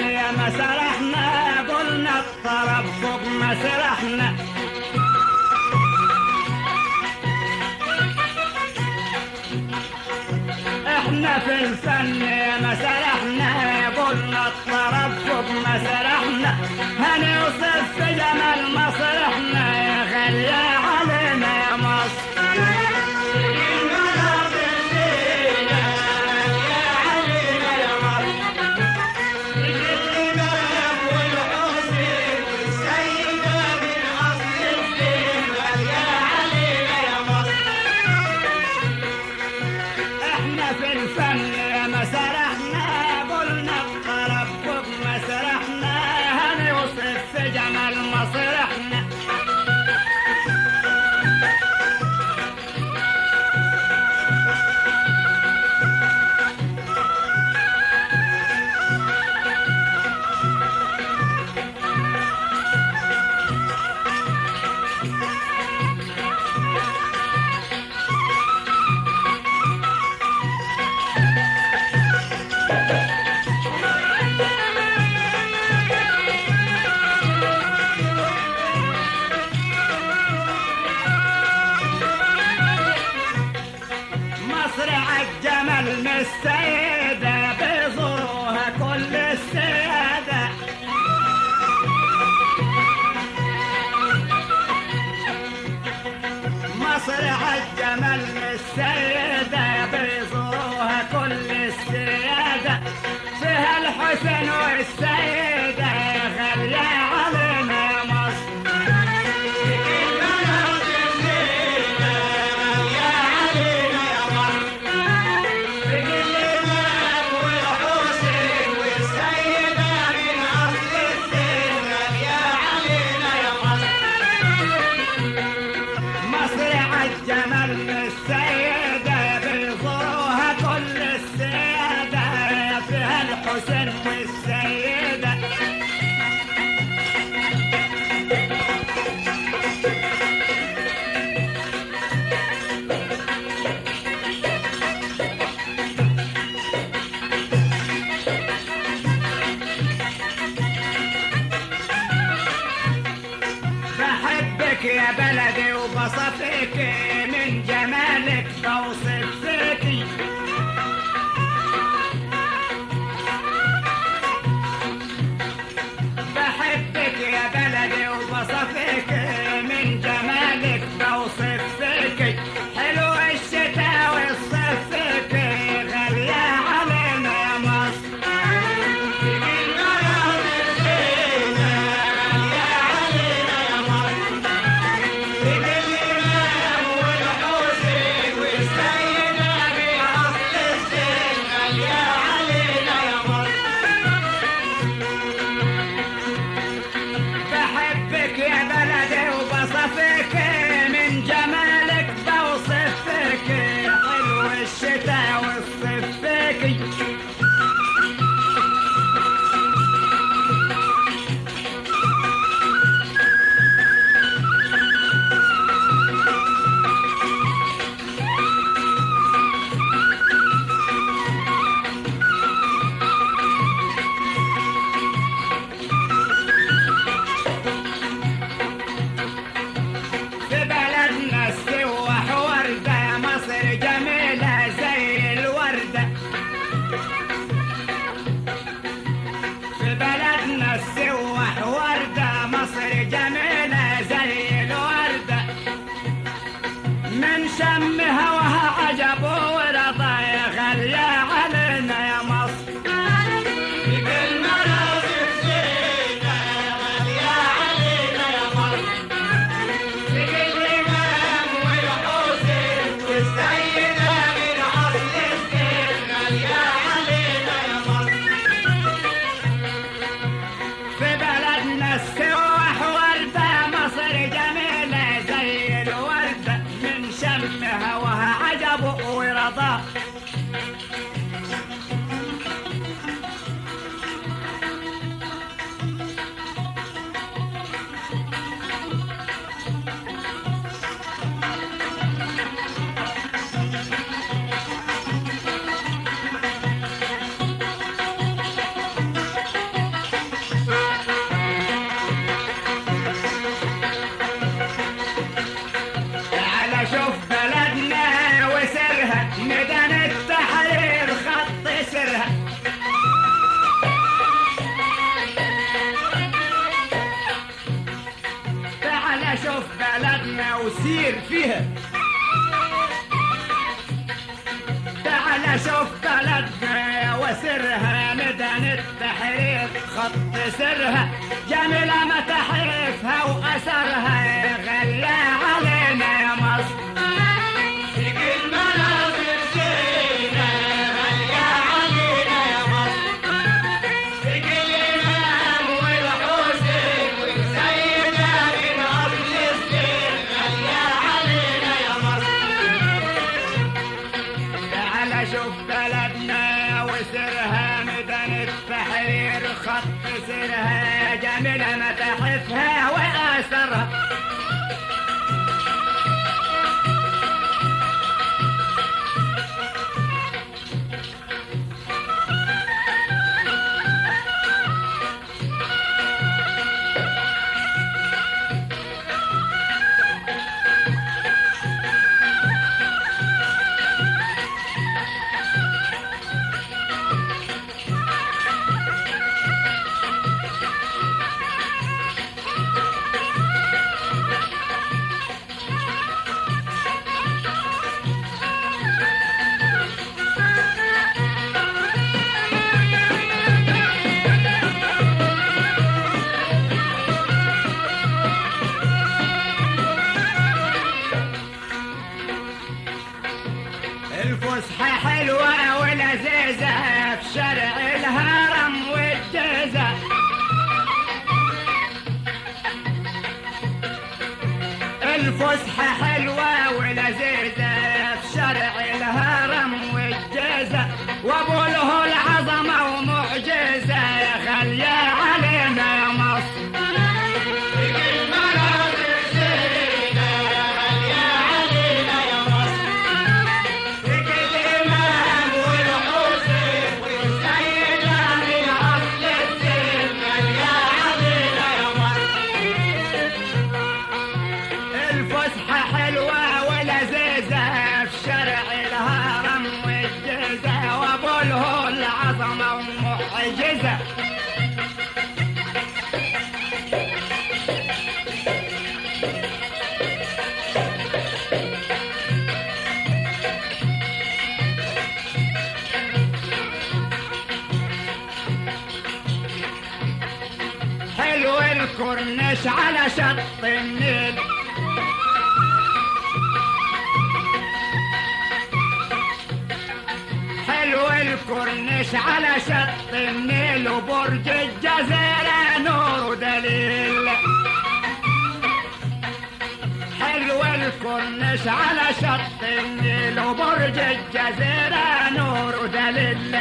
يا ما سرحنا قلنا الطرب فوق ما سرحنا احنا في الفن يا ما سرحنا قلنا الطرب فوق ما سرحنا هنوصف في جمال مسرحنا يا غالية علينا يا مصر احنا في الفن يا ما سرحنا قلنا الطرب فوق ما سرحنا هنوصف في جمال مسرحنا مصر عالجمل مستيدة بيزوروها كل السيادة مصر عالجمل مستيدة بيزوروها كل السيادة فيها الحسن والسيدة غالية علينا يا مصر مصر عالجمل السيدة بيزوروها كل السيادة فيها الحسن والسيدة بحبك يا بلدي وبصفك من جمالك بوصف فيكي بحبك يا بلدي وبصفك من جمالك بوصف فيكي حلو الشتاء والصيف فيكي غالية علينا يا مصر بحبك يا بلدي وبصفك من جمالك بوصفك حلو الشتاء والصيف فيكي في بلدنا السواح وردة مصر جميلة زي الوردة في بلدنا السواح وردة مصر جميلة زي الوردة من شم هواها عجب ورضا يا غالية علينا يا مصر في بلدنا السواح وردة مصر جميلة زي الوردة من شم هواها عجب ورضا بلدنا وسير فيها تعال شوف بلدنا وسرها ميدان التحرير خط سرها جميلة متاحفها وأثرها غالية علينا يا مصر تيجي المناظر زينة غالية علينا يا مصر تيجي الإمام والحسين والسيدة من أصل الدين غالية علينا يا مصر تعال شوف بلدنا وسرها ميدان التحرير خط سرها جميلة متاحفها وآثارها الفسحة حلوة ولذيذة في شارع الهرم والجيزة الفسحة حلوة ولذيذة في شارع الهرم والجيزة وابوله العظمة ومعجزة غالية علينا يا مصر تيجي المناظر زينة غالية علينا يا مصر تيجي الإمام والحسين والسيدة من أصل الدين غالية علينا يا مصر الفسحة حلوة ولذيذة في شارع الهرم والجيزة وابوله العظمة ومعجزة حلو الكورنيش على شط النيل حلو الكورنيش على شط النيل وبرج الجزيرة نور دليل حلو الكورنيش على شط النيل وبرج الجزيرة نور دليل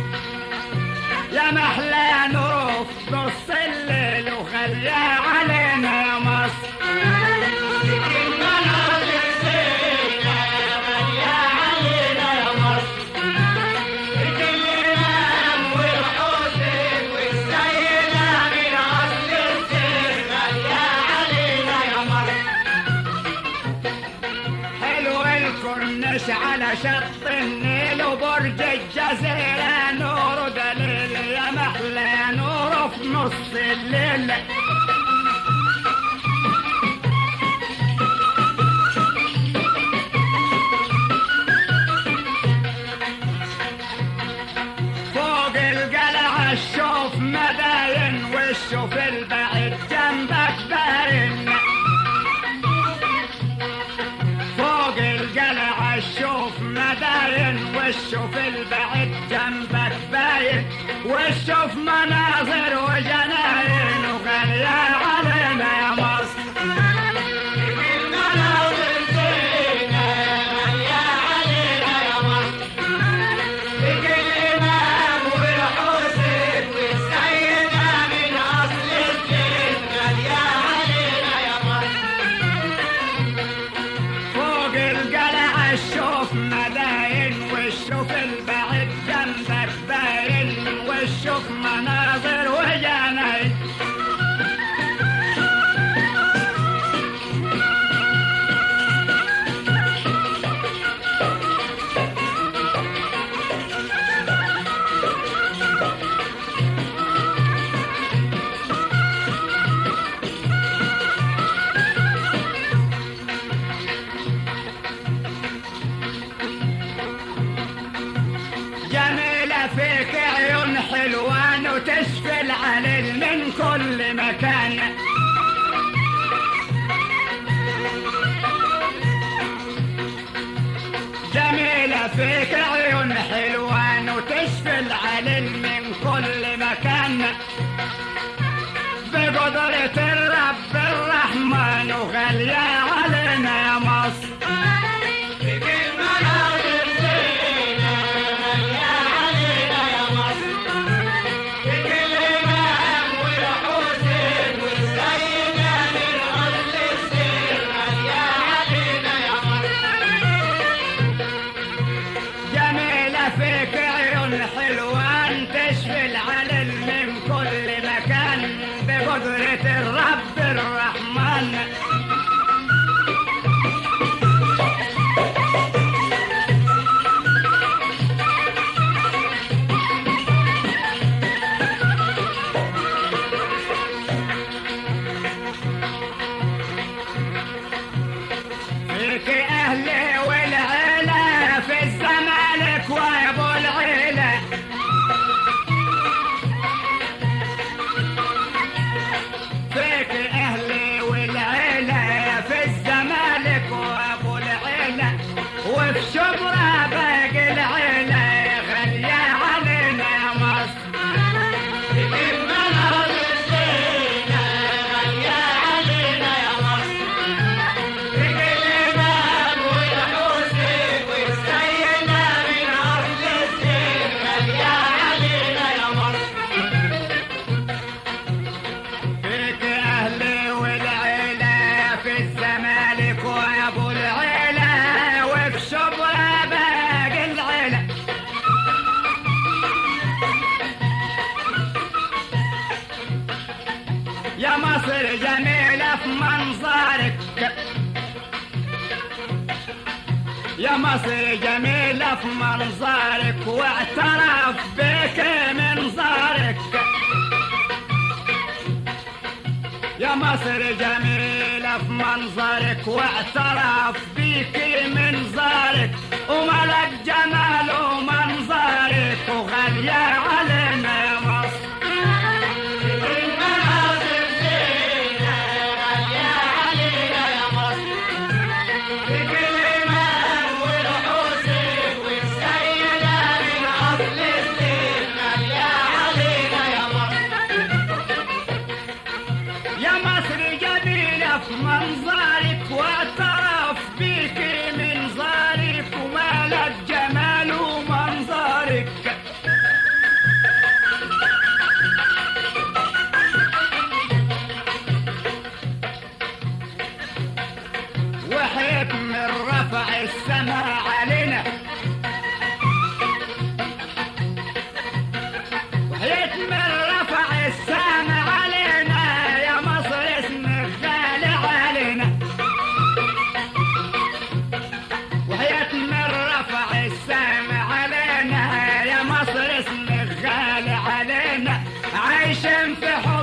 يا محلى نور في نص الليل وخليها علينا يا مصر تيجي المناظر زينة غالية علينا يا مصر تيجي الإمام والحسين والسيدة من أصل الدين غالية علينا يا مصر حلو الكورنيش على شط النيل وبرج الجزيرة نور دليل يا محلى نور في نص الليل فوق القلعة الشوف مداين والشوف البعيد جنبك باين فوق القلعة الشوف مداين والشوف البعيد جنبك باين والشوف مناظر وجناين وغالية علينا يا مصر تيجي المناظر زينة غالية علينا يا مصر تيجي الإمام والحسين والسيدة من أصل الدين غالية علينا يا مصر فوق القلعة الشوف مداين والشوف البعيد جنبك باين والشوف مناظر وجناين من كل مكان جميلة فيك عيون حلوان وتشفي العلل من كل مكان بقدرة الرب الرحمن وغالية علينا يا مصر جميلة فيك عيون حلوان تشفي العلل من كل مكان بقدرة الرب الرحمن فيك أهلي والعيلة في الزمالك وأبو العيلة فيك أهلي والعيلة في الزمالك وأبو العيلة وفي شبرا باقي العيلة غالية علينا يا مصر فيك أهلي والعيلة في الزمالك وأبو العيلة وفي شبرا باقي العيلة يا مصر جميلة في منظرك يا مصر جميلة في منظرك واعترف بك منظرك يا مصر جميلة في منظرك واعترف بك منظرك وملك جمال ومنظرك وغالية علينا يا مصر يا مصر جميلة في منظرك واعترف بك منظرك ومالك جمال ومنظرك وحيت من رفع السماء علينا وحيت من رفع السماء علينا يا مصر اسمك غالي علينا وحيت من رفع السماء علينا يا مصر اسمك غالي علينا عايشين في حب